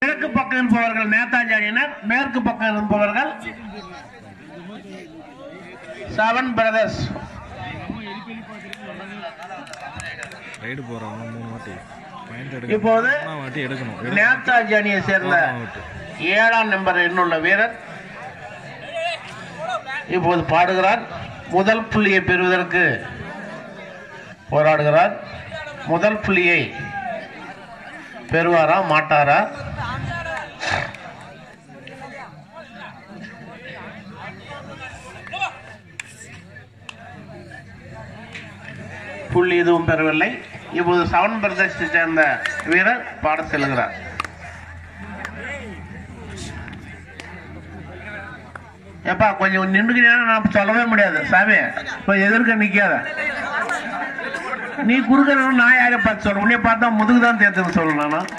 கிழக்கு பக்கம் இருப்பவர்கள் நேதாஜி அணியினர் மேற்கு பக்கம் இருப்பவர்கள் செவன் பிரதர்ஸ் ரைடு போறவங்க மூணு வாட்டி பாயிண்ட் எடுக்கணும் இப்போது மூணாம் வாட்டி எடுக்கணும் எடுக்கணும். நேதாஜி அணியை சேர்ந்த மூணாம் வாட்டி. ஏழாம் நம்பர் எண்ணுள்ள வீரர் இப்போது பாடுகிறார் முதல் புள்ளியை பெறுவதற்கு போராடுகிறார் முதல் புள்ளியை பெறுவாரா மாட்டாரா புள்ளி எதுவும் பெறவில்லை இப்போது செவன் பிரதேசத்தை சேர்ந்த வீரர் பாட செல்கிறார் ஏப்பா கொஞ்சம் நின்றுக்கிட்டேன்னா நான் சொல்லவே முடியாது சாமி கொஞ்சம் எதிர்க்க நிக்காத நீ குறுக்கிறவன் நான் யாரை பார்த்து சொல்றேன் உன்னைய பார்த்தா முதுகு தான் தேர்த்துன்னு சொல்லணும் நான்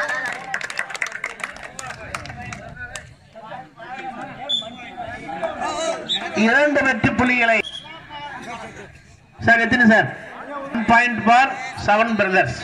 இரண்டு வெற்றி புள்ளிகளை சார் எத்தனை sir point for seven brothers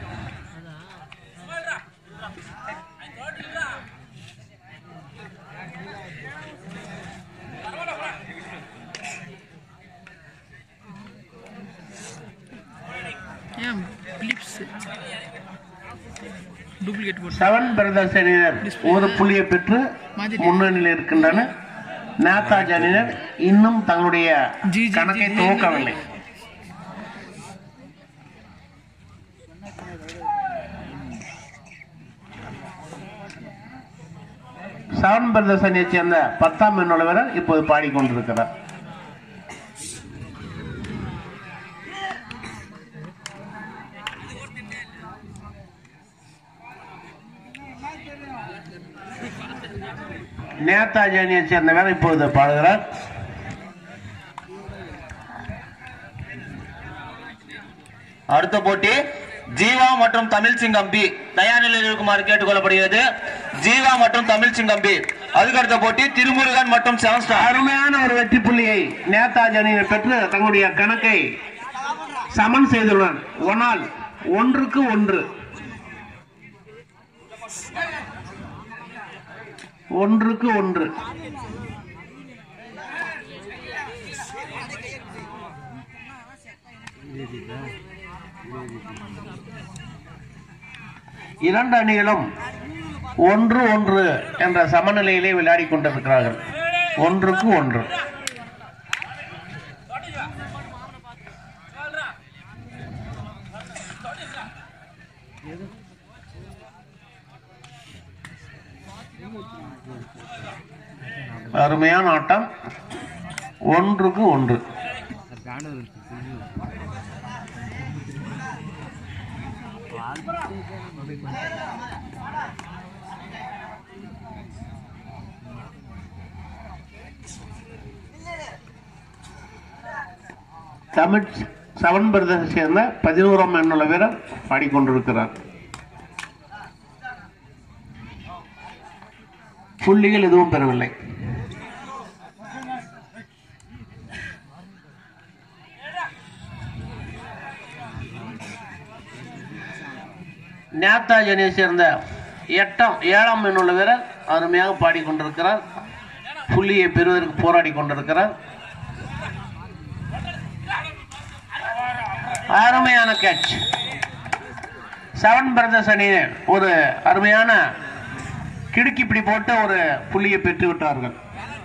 ஏன் பிலிப்ஸ் டூப்ளிகேட் போட்டு செவன் பிரதர்ஸ் அணியினர் ஒரு புள்ளியை பெற்று மாதிரி. முன்னணியில் இருக்கின்றனர் நேதாஜி அணியினர் இன்னும் தங்களுடைய ஜி, ஜி, கணக்கை ஜி, ஜி. துவக்கவில்லை செவன் பிரதர்ஸ் அணியைச் சேர்ந்த பத்தாம் எண்ணுள்ள வீரர் இப்போது பாடிக்கொண்டிருக்கிறார் நேதாஜி அணியைச் சேர்ந்த வீரர் இப்பொழுது பாடுகிறார் அடுத்த போட்டி ஜீவா மற்றும் தமிழ் சிங்கம் பி தயார் நிலையில் இருக்குமாறு கேட்டுக்கொள்ளப்படுகிறது ஜீவா மற்றும் தமிழ் சிங்கம் பி அதுக்கு அடுத்த போட்டி திருமுருகன் மற்றும் செவன் ஸ்டார் அருமையான ஒரு வெற்றி புள்ளியை நேதாஜி அணியினர் பெற்று தங்களுடைய கணக்கை சமன் செய்துள்ளனர் ஒனால் ஒன்றுக்கு ஒன்று ஒன்றுக்கு ஒன்று இரண்டு அணிகளும் ஒன்று ஒன்று என்ற சமநிலையிலே விளையாடி கொண்டிருக்கிறார்கள் ஒன்றுக்கு ஒன்று அருமையான ஆட்டம் ஒன்றுக்கு ஒன்று தமிழ் செவன் பிரதேசத்தை சேர்ந்த பதினோராம் எண்ணுள்ள வீரர் பாடிக்கொண்டிருக்கிறார் புள்ளிகள் எதுவும் பெறவில்லை நேதாஜி அணியை சேர்ந்த எட்டாம் ஏழாம் எண்ணுள்ள வீரர் அருமையாக பாடிக்கொண்டிருக்கிறார் புள்ளியை பெறுவதற்கு போராடி கொண்டிருக்கிறார் அருமையான கேட்ச் செவன் பிரதர்ஸ் அணியினர் ஒரு அருமையான கிடுக்கி பிடி போட்டு ஒரு புள்ளியை பெற்று விட்டார்கள்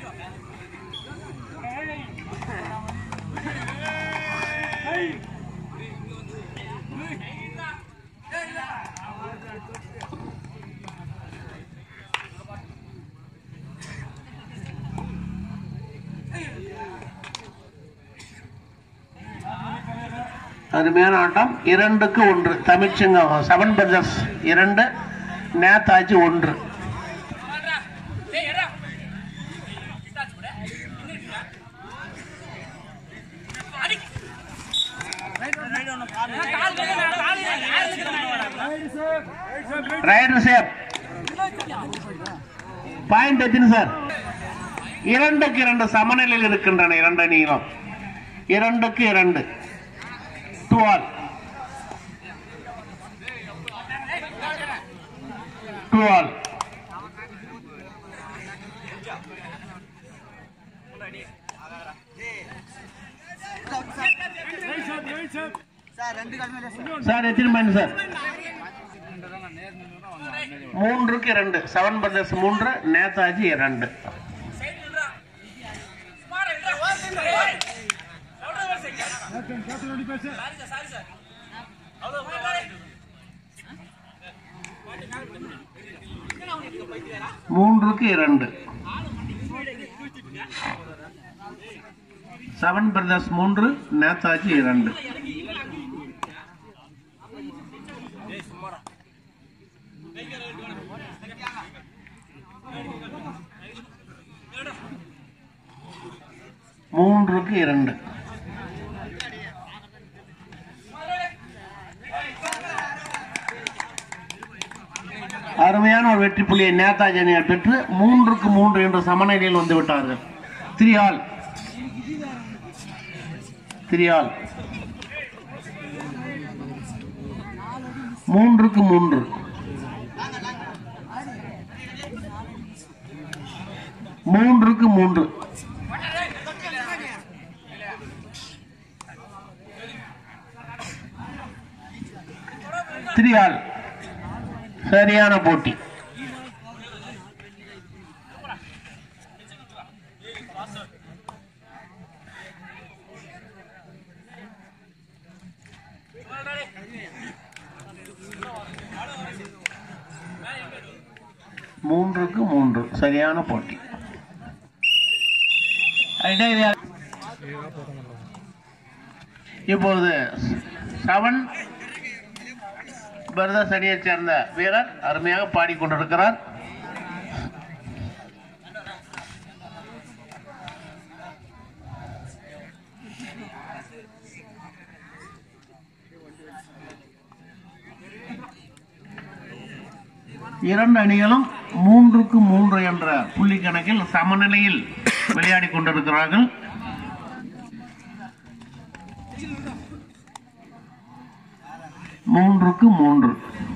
அருமையான ஆட்டம் இரண்டுக்கு ஒன்று தமிழ்ச்சங்கம் செவன் பிரதர்ஸ் இரண்டு நேதாஜி ஒன்று ரைடர் சேப் பாயிண்ட் எத்தனை சார் இரண்டுக்கு இரண்டு சமநிலையில் இருக்கின்றன இரண்டு அணிகளும் இரண்டுக்கு இரண்டு two all two all sir எத்தனை பாயிண்ட் சார் மூன்றுக்கு இரண்டு செவன் பிரதர்ஸ் மூன்று நேதாஜி இரண்டு மூன்றுக்கு இரண்டு செவன் பிரதர்ஸ் மூன்று நேதாஜி இரண்டு மூன்றுக்கு இரண்டு அருமையான ஒரு வெற்றி புள்ளியை நேதாஜி அணியார் பெற்று மூன்றுக்கு மூன்று என்ற சமநிலையில் வந்து விட்டார்கள் த்ரீ ஆல் த்ரீ ஆல் மூன்றுக்கு மூன்று மூன்றுக்கு மூன்று த்ரீ ஆல் சரியான போட்டி மூன்றுக்கு மூன்று சரியான போட்டி இடையில இப்பொழுது செவன் பிரதர்ஸ் அணியைச் சேர்ந்த வீரர் அருமையாக பாடிக்கொண்டிருக்கிறார் இரண்டு அணிகளும் மூன்றுக்கு மூன்று என்ற புள்ளி கணக்கில் சமநிலையில் விளையாடிக் கொண்டிருக்கிறார்கள் மூன்றுக்கு மூன்று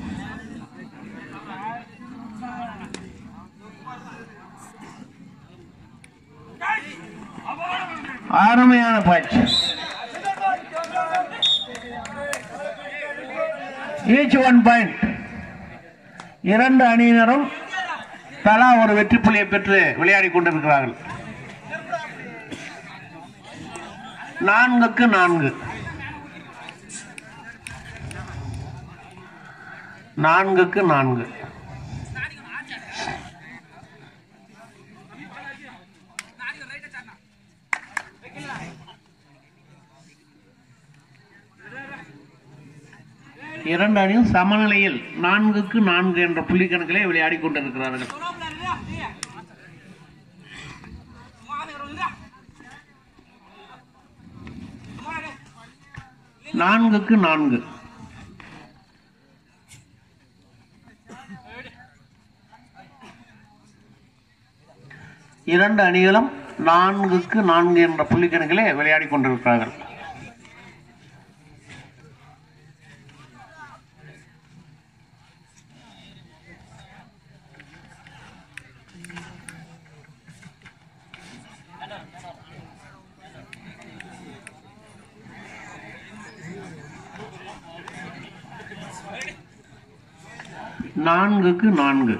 அருமையான பாய்ச்சி ஈச் ஒன் பாயிண்ட் இரண்டு அணியினரும் தலா ஒரு வெற்றி புள்ளியை பெற்று விளையாடிக் கொண்டிருக்கிறார்கள் நான்குக்கு நான்கு நான்குக்கு நான்கு இரண்டு அணியும் சமநிலையில் நான்குக்கு நான்கு என்ற புள்ளி கணக்கிலே விளையாடிக் கொண்டிருக்கிறார்கள் நான்குக்கு நான்கு இரண்டு அணிகளும் நான்குக்கு நான்கு என்ற புள்ளி கணக்கிலே விளையாடிக் கொண்டிருக்கிறார்கள் நான்குக்கு நான்கு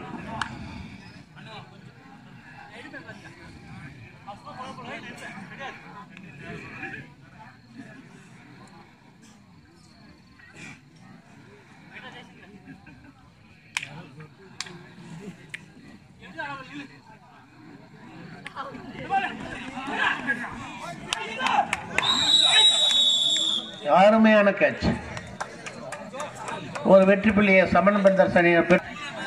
அருமையான கேட்ச் ஒரு வெற்றி புள்ளியை சமன் பந்தர் அணியினர் பெற்று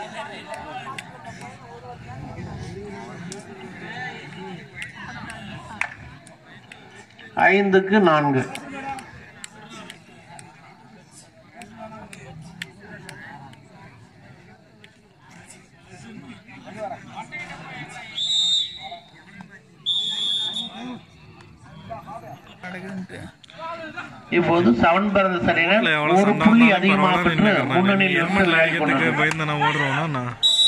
ஐந்துக்கு நான்கு இப்போது செவன் பிரதர்ஸ் அணியினர் எவ்வளவு ஒரு சண்டை புள்ளி வந்தாலும் அதிகமாக பரவாயில்ல பெற்று நின்னுக்கிறேன் நான். முன்னணியில் எருமை இருந்து விளையாடிக் அடிக்கிறதுக்கு கொண்டிருக்கிறார்கள். பயந்து நான் ஓடுறோம்னா நான்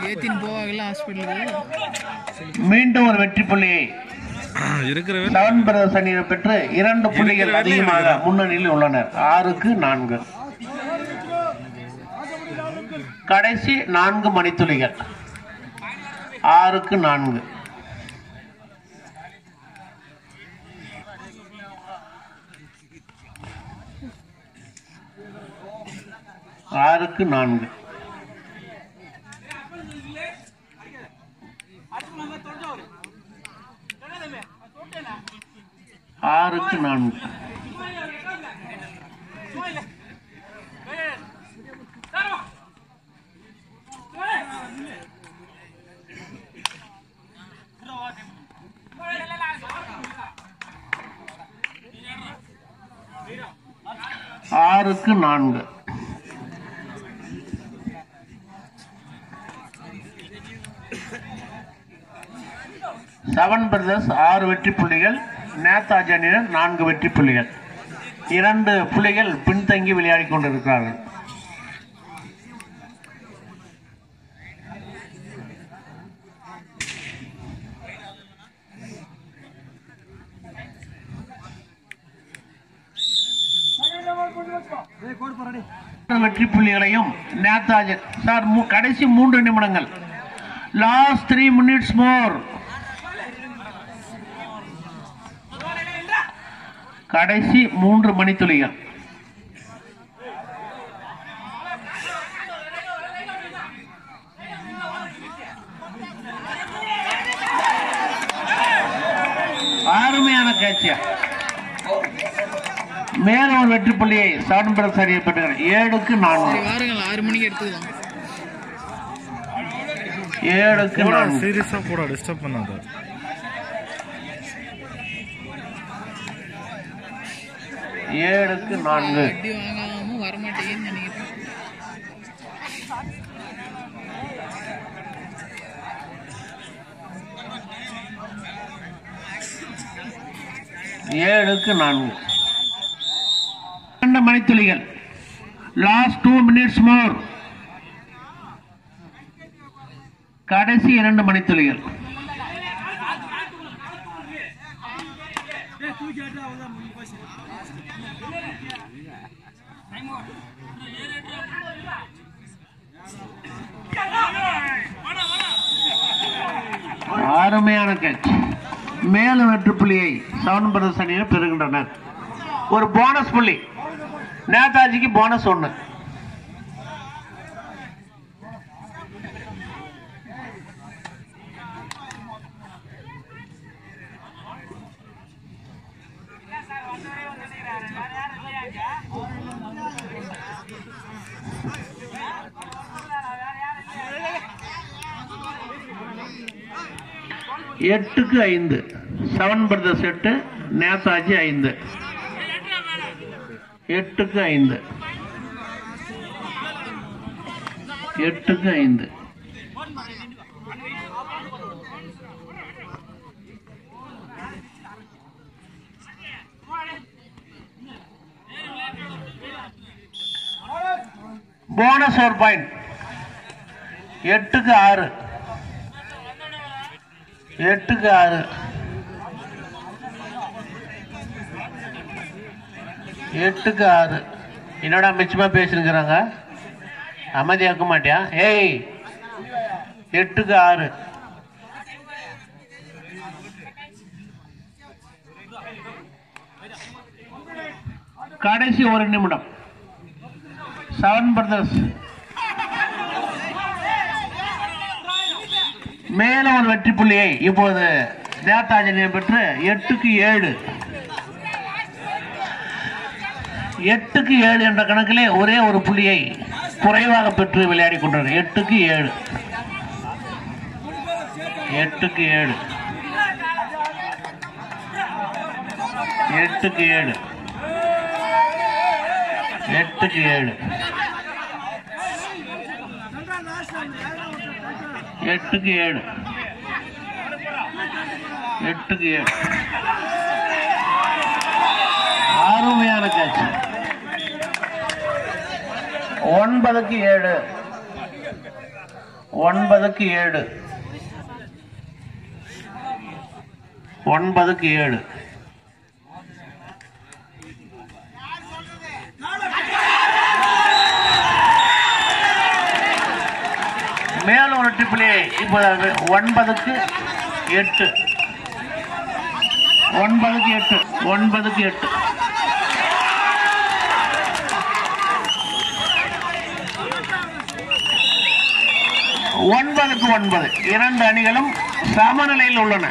ஏத்தின்னு போவாங்கல்ல ஹாஸ்பிட்டலுக்கு மீண்டும் ஒரு வெற்றி புள்ளியை இருக்கிற வேலை செவன் பிரதர்ஸ் அணியினர் பெற்று இரண்டு புள்ளிகள் இருக்கிற அதிகமாக வேலையை முன்னணியில் உள்ளனர் ஆறுக்கு நான்கு கடைசி நான்கு மணித்துளிகள் ஆறுக்கு நான்கு ஆறுக்கு நான்கு ஆறுக்கு நான்கு ஆறுக்கு நான்கு செவன் பிரதர்ஸ் ஆறு வெற்றி புள்ளிகள் நேதாஜி அணியினர் நான்கு வெற்றி புள்ளிகள் இரண்டு புள்ளிகள் பின்தங்கி விளையாடிக் கொண்டிருக்கிறார்கள் வெற்றி புள்ளிகளையும் நேதாஜி சார் மூ- கடைசி மூன்று நிமிடங்கள் லாஸ்ட் த்ரீ மினிட்ஸ் மோர் கடைசி மூன்று மணித்துளிகள் அருமையான கேட்சியா மேலும் ஒரு வெற்றி புள்ளியை செவன் பிரதர்ஸ் அணியை பெற்றுகிறார் ஏழுக்கு நான்கு சரி வாருங்கள் ஆறு மணிக்கு எடுத்துக்கலாம் ஏழுக்கு போடா நான்கு சீரியஸா போடா டிஸ்டர்ப் பண்ணாத ஏழுக்கு நான்கு அடி வாங்காம வரமாட்டேங்குன்னு நினைக்கிறேன் ஏழுக்கு நான்கு இரண்டு மணித்துளிகள் லாஸ்ட் டூ மினிட்ஸ் மோர் கடைசி இரண்டு மணித்துளிகள் அருமையான கேட்ச் மேலும் வெற்றி புள்ளியை செவன் பிரதர்ஸ் அணியினர் பெறுகின்றனர் ஒரு போனஸ் புள்ளி நேதாஜிக்கு போனஸ் ஒன்று எட்டுக்கு ஐந்து செவன் பிரதர்ஸ் எட்டு நேதாஜி ஐந்து எட்டுக்கு ஐந்து எட்டுக்கு ஐந்து போனஸ் ஒரு பாயிண்ட் எட்டுக்கு ஆறு எட்டுக்கு ஆறு எட்டுக்கு ஆறு என்னடா மிச்சமா பேசிருக்கிறாங்க அமைதியாக்க மாட்டியா ஏய் எட்டுக்கு ஆறு கடைசி ஒரு நிமிடம் செவன் பிரதர்ஸ் மேலும் ஒரு வெற்றி புள்ளியை இப்போது நேதாஜினியம் பெற்று எட்டுக்கு ஏழு எட்டுக்கு ஏழு என்ற கணக்கிலே ஒரே ஒரு புள்ளியை குறைவாக பெற்று விளையாடி கொண்டார் எட்டுக்கு ஏழு எட்டுக்கு ஏழு எட்டுக்கு ஏழு எட்டுக்கு ஏழு எட்டுக்கு ஏழு எட்டுக்கு ஏழு அருமையான கேட்ச் ஒன்பதுக்கு ஏழு ஒன்பதுக்கு ஏழு ஒன்பதுக்கு ஏழு மேலும் ஒரு ட்ரிபிள் இப்போ ஒன்பதுக்கு எட்டு ஒன்பதுக்கு எட்டு ஒன்பதுக்கு எட்டு ஒன்பதுக்கு ஒன்பது இரண்டு அணிகளும் சமநிலையில் உள்ளன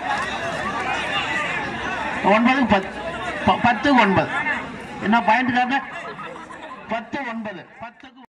ஒன்பதுக்கு பத்து ப- பத்துக்கு ஒன்பது என்ன பாயிண்ட் காட்ட பத்து ஒன்பது பத்துக்கு